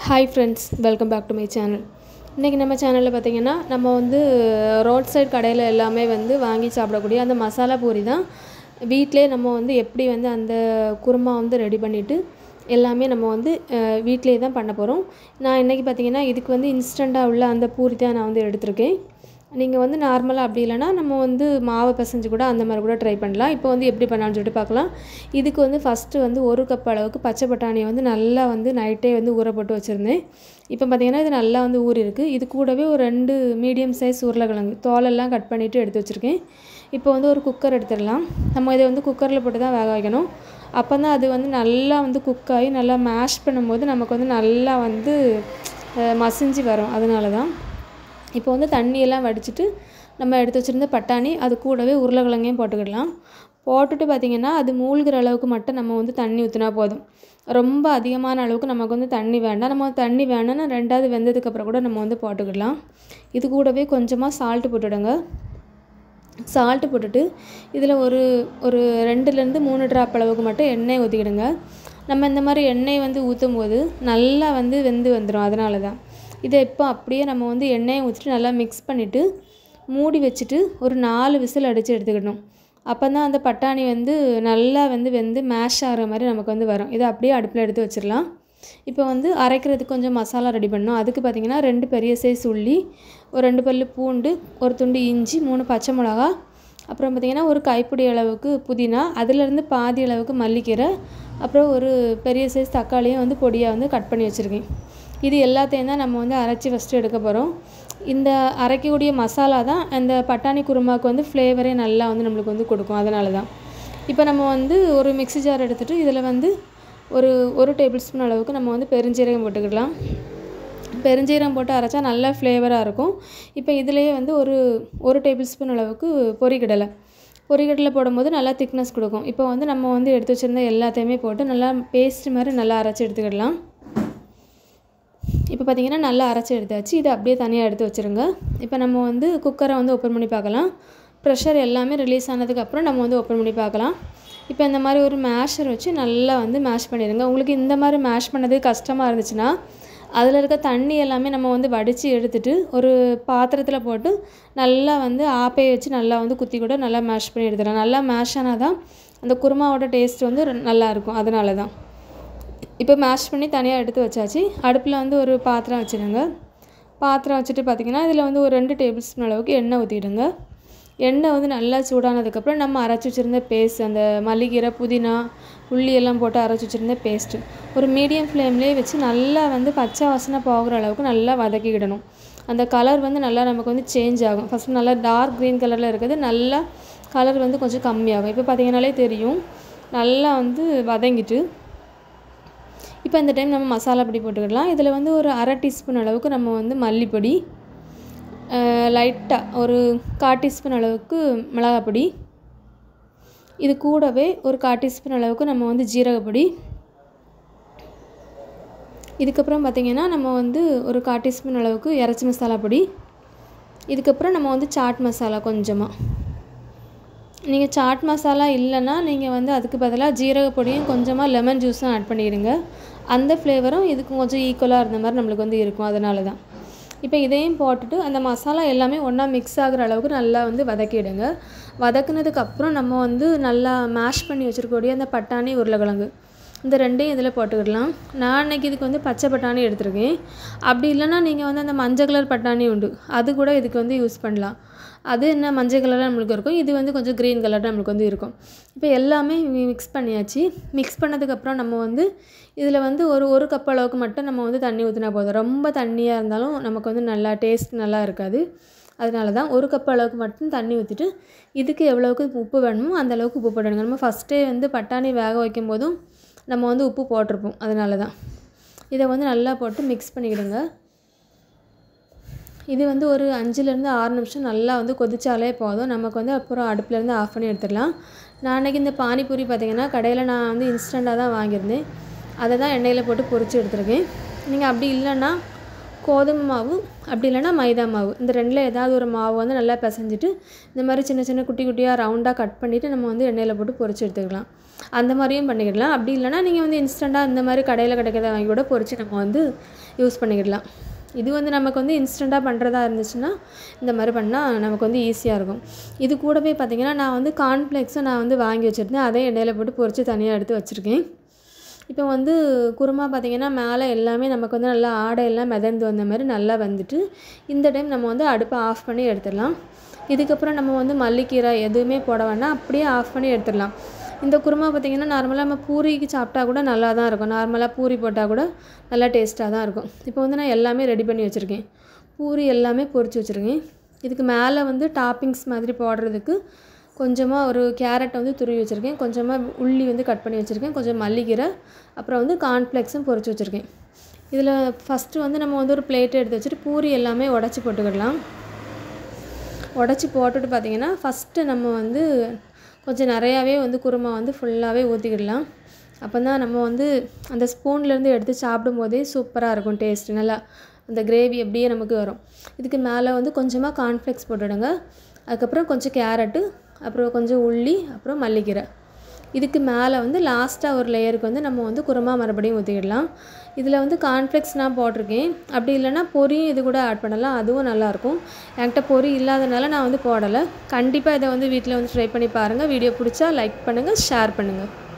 hi friends welcome back to my channel இன்றைக்கி நம்ம சேனலில் பார்த்தீங்கன்னா நம்ம வந்து ரோட் சைடு கடையில் எல்லாமே வந்து வாங்கி சாப்பிடக்கூடிய அந்த மசாலா பூரி தான் வீட்டிலே நம்ம வந்து எப்படி வந்து அந்த குருமா வந்து ரெடி பண்ணிவிட்டு எல்லாமே நம்ம வந்து வீட்டிலே தான் பண்ண போகிறோம் நான் இன்றைக்கி பார்த்தீங்கன்னா இதுக்கு வந்து இன்ஸ்டண்ட்டாக உள்ள அந்த பூரி தான் நான் வந்து எடுத்திருக்கேன் நீங்கள் வந்து நார்மலாக அப்படி இல்லைனா நம்ம வந்து மாவை பிசைஞ்சு கூட அந்த மாதிரி கூட ட்ரை பண்ணலாம் இப்போ வந்து எப்படி பண்ணலான்னு சொல்லிட்டு பார்க்கலாம் இதுக்கு வந்து ஃபஸ்ட்டு வந்து ஒரு கப் அளவுக்கு பச்சை பட்டாணியை வந்து நல்லா வந்து நைட்டே வந்து ஊற போட்டு வச்சுருந்தேன் இப்போ பார்த்தீங்கன்னா இது நல்லா வந்து ஊறி இருக்குது இது கூடவே ஒரு ரெண்டு மீடியம் சைஸ் உருளைக்கிழங்கு தோலெல்லாம் கட் பண்ணிவிட்டு எடுத்து வச்சுருக்கேன் இப்போ வந்து ஒரு குக்கர் எடுத்துடலாம் நம்ம இதை வந்து குக்கரில் போட்டு தான் வேக வைக்கணும் அப்போ தான் அது வந்து நல்லா வந்து குக் ஆகி நல்லா மேஷ் பண்ணும்போது நமக்கு வந்து நல்லா வந்து மசிஞ்சு வரும் அதனால தான் இப்போ வந்து தண்ணியெல்லாம் வடிச்சிட்டு நம்ம எடுத்து வச்சுருந்த பட்டாணி அது கூடவே உருளைக்கிழங்கையும் போட்டுக்கிடலாம் போட்டுட்டு பார்த்திங்கன்னா அது மூழ்கிற அளவுக்கு மட்டும் நம்ம வந்து தண்ணி ஊற்றினா போதும் ரொம்ப அதிகமான அளவுக்கு நமக்கு வந்து தண்ணி வேண்டாம் நம்ம தண்ணி வேணும்னா ரெண்டாவது வெந்ததுக்கப்புறம் கூட நம்ம வந்து போட்டுக்கிடலாம் இது கூடவே கொஞ்சமாக சால்ட்டு போட்டுடுங்க சால்ட்டு போட்டுட்டு இதில் ஒரு ஒரு ரெண்டுலேருந்து மூணு ட்ராப் அளவுக்கு மட்டும் எண்ணெய் ஊற்றிக்கிடுங்க நம்ம இந்த மாதிரி எண்ணெய் வந்து ஊற்றும் போது நல்லா வந்து வெந்து வந்துடும் அதனால தான் இதை இப்போ அப்படியே நம்ம வந்து எண்ணெயை ஊற்றிட்டு நல்லா மிக்ஸ் பண்ணிவிட்டு மூடி வச்சுட்டு ஒரு நாலு விசில் அடித்து எடுத்துக்கிடணும் அப்போ தான் அந்த பட்டாணி வந்து நல்லா வந்து வெந்து மேஷ் ஆகிற மாதிரி நமக்கு வந்து வரும் இதை அப்படியே அடுப்பில் எடுத்து வச்சிடலாம் இப்போ வந்து அரைக்கிறதுக்கு கொஞ்சம் மசாலா ரெடி பண்ணணும் அதுக்கு பார்த்திங்கன்னா ரெண்டு பெரிய சைஸ் உள்ளி ஒரு ரெண்டு பல் பூண்டு ஒரு துண்டு இஞ்சி மூணு பச்சை மிளகா அப்புறம் பார்த்திங்கன்னா ஒரு கைப்பிடி அளவுக்கு புதினா அதிலேருந்து பாதி அளவுக்கு மல்லிக்கீரை அப்புறம் ஒரு பெரிய சைஸ் தக்காளியும் வந்து பொடியாக வந்து கட் பண்ணி வச்சுருக்கேன் இது எல்லாத்தையும் தான் நம்ம வந்து அரைச்சி ஃபஸ்ட்டு எடுக்க போகிறோம் இந்த அரைக்கக்கூடிய மசாலா தான் அந்த பட்டாணி குருமாவுக்கு வந்து ஃப்ளேவரே நல்லா வந்து நம்மளுக்கு வந்து கொடுக்கும் அதனால தான் இப்போ நம்ம வந்து ஒரு மிக்ஸி ஜார் எடுத்துகிட்டு இதில் வந்து ஒரு ஒரு டேபிள் ஸ்பூன் அளவுக்கு நம்ம வந்து பெருஞ்சீரகம் போட்டுக்கிடலாம் பெருஞ்சீரகம் போட்டு அரைச்சா நல்லா ஃப்ளேவராக இருக்கும் இப்போ இதிலேயே வந்து ஒரு ஒரு டேபிள் ஸ்பூன் அளவுக்கு பொரிக்கடலை பொரிக்கடலை போடும்போது நல்லா திக்னஸ் கொடுக்கும் இப்போ வந்து நம்ம வந்து எடுத்து வச்சுருந்த எல்லாத்தையுமே போட்டு நல்லா பேஸ்ட் மாதிரி நல்லா அரைச்சி எடுத்துக்கிடலாம் இப்போ பார்த்திங்கன்னா நல்லா அரைச்சி எடுத்தாச்சு இதை அப்படியே தனியாக எடுத்து வச்சுருங்க இப்போ நம்ம வந்து குக்கரை வந்து ஓப்பன் பண்ணி பார்க்கலாம் ப்ரெஷர் எல்லாமே ரிலீஸ் ஆனதுக்கப்புறம் நம்ம வந்து ஓப்பன் பண்ணி பார்க்கலாம் இப்போ இந்த மாதிரி ஒரு மேஷர் வச்சு நல்லா வந்து மேஷ் பண்ணிடுங்க உங்களுக்கு இந்த மாதிரி மேஷ் பண்ணது கஷ்டமாக இருந்துச்சுன்னா அதில் இருக்க தண்ணி எல்லாமே நம்ம வந்து வடித்து எடுத்துகிட்டு ஒரு பாத்திரத்தில் போட்டு நல்லா வந்து ஆப்பையை வச்சு நல்லா வந்து குத்தி கூட நல்லா மேஷ் பண்ணி எடுத்துடலாம் நல்லா மேஷ் ஆனால் தான் அந்த குருமாவோட டேஸ்ட் வந்து நல்லாயிருக்கும் அதனால தான் இப்போ மேஷ் பண்ணி தனியாக எடுத்து வச்சாச்சு அடுப்பில் வந்து ஒரு பாத்திரம் வச்சுடுங்க பாத்திரம் வச்சுட்டு பார்த்திங்கன்னா இதில் வந்து ஒரு ரெண்டு டேபிள் ஸ்பூன் அளவுக்கு எண்ணெய் ஊற்றிடுங்க எண்ணெய் வந்து நல்லா சூடானதுக்கப்புறம் நம்ம அரைச்சி வச்சுருந்த பேஸ்ட் அந்த மல்லிகீரை புதினா உள்ளி எல்லாம் போட்டு அரைச்சி வச்சுருந்த பேஸ்ட்டு ஒரு மீடியம் ஃப்ளேம்லேயே வச்சு நல்லா வந்து பச்சை வாசனை போகிற அளவுக்கு நல்லா வதக்கிக்கிடணும் அந்த கலர் வந்து நல்லா நமக்கு வந்து சேஞ்ச் ஆகும் ஃபஸ்ட்டு நல்லா டார்க் க்ரீன் கலரில் இருக்குது நல்லா கலர் வந்து கொஞ்சம் கம்மியாகும் இப்போ பார்த்தீங்கனாலே தெரியும் நல்லா வந்து வதங்கிட்டு இப்போ இந்த டைம் நம்ம மசாலா பொடி போட்டுக்கிடலாம் இதில் வந்து ஒரு அரை டீஸ்பூன் அளவுக்கு நம்ம வந்து மல்லிப்பொடி லைட்டாக ஒரு கால் டீஸ்பூன் அளவுக்கு மிளகாய் பொடி இது கூடவே ஒரு கால் டீஸ்பூன் அளவுக்கு நம்ம வந்து ஜீரகப்பொடி இதுக்கப்புறம் பார்த்திங்கன்னா நம்ம வந்து ஒரு கால் டீஸ்பூன் அளவுக்கு இறச்சி மசாலா பொடி இதுக்கப்புறம் நம்ம வந்து சாட் மசாலா கொஞ்சமாக நீங்கள் சாட் மசாலா இல்லைன்னா நீங்கள் வந்து அதுக்கு பதிலாக ஜீரக பொடியும் கொஞ்சமாக லெமன் ஜூஸும் ஆட் பண்ணிடுங்க அந்த ஃப்ளேவரும் இதுக்கு கொஞ்சம் ஈக்குவலாக இருந்த மாதிரி நம்மளுக்கு வந்து இருக்கும் அதனால தான் இப்போ இதையும் போட்டுட்டு அந்த மசாலா எல்லாமே ஒன்றா மிக்ஸ் ஆகிற அளவுக்கு நல்லா வந்து வதக்கிடுங்க வதக்குனதுக்கப்புறம் நம்ம வந்து நல்லா மேஷ் பண்ணி வச்சுருக்கக்கூடிய அந்த பட்டாணி உருளைக்கிழங்கு இந்த ரெண்டையும் இதில் போட்டுக்கிடலாம் நான் அன்றைக்கி இதுக்கு வந்து பச்சை பட்டாணி எடுத்திருக்கேன் அப்படி இல்லைன்னா நீங்கள் வந்து அந்த மஞ்சள் கலர் பட்டாணி உண்டு அது கூட இதுக்கு வந்து யூஸ் பண்ணலாம் அது என்ன மஞ்சள் கலரில் நம்மளுக்கு இருக்கும் இது வந்து கொஞ்சம் க்ரீன் கலர் நம்மளுக்கு வந்து இருக்கும் இப்போ எல்லாமே மிக்ஸ் பண்ணியாச்சு மிக்ஸ் பண்ணதுக்கப்புறம் நம்ம வந்து இதில் வந்து ஒரு ஒரு கப் அளவுக்கு மட்டும் நம்ம வந்து தண்ணி ஊற்றினா போதும் ரொம்ப தண்ணியாக இருந்தாலும் நமக்கு வந்து நல்லா டேஸ்ட் நல்லா இருக்காது அதனால தான் ஒரு கப் அளவுக்கு மட்டும் தண்ணி ஊற்றிட்டு இதுக்கு எவ்வளோக்கு உப்பு வேணுமோ அந்த அளவுக்கு உப்பு போடணுங்க நம்ம ஃபஸ்ட்டே வந்து பட்டாணி வேக வைக்கும் போதும் நம்ம வந்து உப்பு போட்டிருப்போம் அதனால தான் இதை வந்து நல்லா போட்டு மிக்ஸ் பண்ணிக்கிடுங்க இது வந்து ஒரு அஞ்சுலேருந்து ஆறு நிமிஷம் நல்லா வந்து கொதிச்சாலே போதும் நமக்கு வந்து அப்புறம் அடுப்புலேருந்து ஆஃப் பண்ணி எடுத்துடலாம் நான் அன்றைக்கி இந்த பானிபூரி பார்த்திங்கன்னா கடையில் நான் வந்து இன்ஸ்டண்ட்டாக தான் வாங்கியிருந்தேன் அதை தான் எண்ணெயில் போட்டு பொரித்து எடுத்துருக்கேன் நீங்கள் அப்படி இல்லைன்னா கோதுமை மாவு அப்படி இல்லைன்னா மைதா மாவு இந்த ரெண்டில் ஏதாவது ஒரு மாவு வந்து நல்லா பிசைஞ்சிட்டு இந்த மாதிரி சின்ன சின்ன குட்டி குட்டியாக ரவுண்டாக கட் பண்ணிவிட்டு நம்ம வந்து எண்ணெயில் போட்டு பொரிச்சு எடுத்துக்கலாம் அந்த மாதிரியும் பண்ணிக்கிடலாம் அப்படி இல்லைன்னா நீங்கள் வந்து இன்ஸ்டண்ட்டாக இந்த மாதிரி கடையில் கிடைக்கிறத வாங்கி கூட பொரிச்சு நம்ம வந்து யூஸ் பண்ணிக்கிடலாம் இது வந்து நமக்கு வந்து இன்ஸ்டண்ட்டாக பண்ணுறதா இருந்துச்சுன்னா இந்த மாதிரி பண்ணால் நமக்கு வந்து ஈஸியாக இருக்கும் இது கூடவே பார்த்திங்கன்னா நான் வந்து கார்ன்ஃப்ளேக்ஸும் நான் வந்து வாங்கி வச்சுருந்தேன் அதே எண்ணெயில் போட்டு பொரிச்சு தனியாக எடுத்து வச்சுருக்கேன் இப்போ வந்து குருமா பார்த்திங்கன்னா மேலே எல்லாமே நமக்கு வந்து நல்லா ஆடையெல்லாம் மிதந்து வந்த மாதிரி நல்லா வந்துட்டு இந்த டைம் நம்ம வந்து அடுப்பை ஆஃப் பண்ணி எடுத்துடலாம் இதுக்கப்புறம் நம்ம வந்து மல்லிக்கீரை எதுவுமே போட வேண்டாம் அப்படியே ஆஃப் பண்ணி எடுத்துடலாம் இந்த குருமா பார்த்திங்கன்னா நார்மலாக நம்ம பூரிக்கு சாப்பிட்டா கூட நல்லா தான் இருக்கும் நார்மலாக பூரி போட்டால் கூட நல்லா டேஸ்ட்டாக தான் இருக்கும் இப்போ வந்து நான் எல்லாமே ரெடி பண்ணி வச்சுருக்கேன் பூரி எல்லாமே பொரிச்சு வச்சுருக்கேன் இதுக்கு மேலே வந்து டாப்பிங்ஸ் மாதிரி போடுறதுக்கு கொஞ்சமாக ஒரு கேரட் வந்து துருவி வச்சுருக்கேன் கொஞ்சமாக உள்ளி வந்து கட் பண்ணி வச்சுருக்கேன் கொஞ்சம் மல்லிக்கீரை அப்புறம் வந்து கார்ன்ஃப்ளெக்ஸும் பொரிச்சு வச்சுருக்கேன் இதில் ஃபஸ்ட்டு வந்து நம்ம வந்து ஒரு பிளேட் எடுத்து வச்சுட்டு பூரி எல்லாமே உடச்சி போட்டுக்கிடலாம் உடச்சி போட்டுட்டு பார்த்திங்கன்னா ஃபஸ்ட்டு நம்ம வந்து கொஞ்சம் நிறையாவே வந்து குருமா வந்து ஃபுல்லாகவே ஊற்றிக்கிடலாம் அப்போ தான் நம்ம வந்து அந்த ஸ்பூன்லேருந்து எடுத்து சாப்பிடும்போதே சூப்பராக இருக்கும் டேஸ்ட் நல்லா அந்த கிரேவி அப்படியே நமக்கு வரும் இதுக்கு மேலே வந்து கொஞ்சமாக கார்ன்ஃப்ளெக்ஸ் போட்டுடுங்க அதுக்கப்புறம் கொஞ்சம் கேரட்டு அப்புறம் கொஞ்சம் உள்ளி அப்புறம் மல்லிக்கீரை இதுக்கு மேலே வந்து லாஸ்ட்டாக ஒரு லேயருக்கு வந்து நம்ம வந்து குருமா மறுபடியும் ஊற்றிக்கிடலாம் இதில் வந்து கார்ன்ஃப்ளெக்ஸ் நான் போட்டிருக்கேன் அப்படி இல்லைன்னா பொரியும் இது கூட ஆட் பண்ணலாம் அதுவும் நல்லாயிருக்கும் என்கிட்ட பொரி இல்லாதனால நான் வந்து போடலை கண்டிப்பாக இதை வந்து வீட்டில் வந்து ட்ரை பண்ணி பாருங்கள் வீடியோ பிடிச்சா லைக் பண்ணுங்கள் ஷேர் பண்ணுங்கள்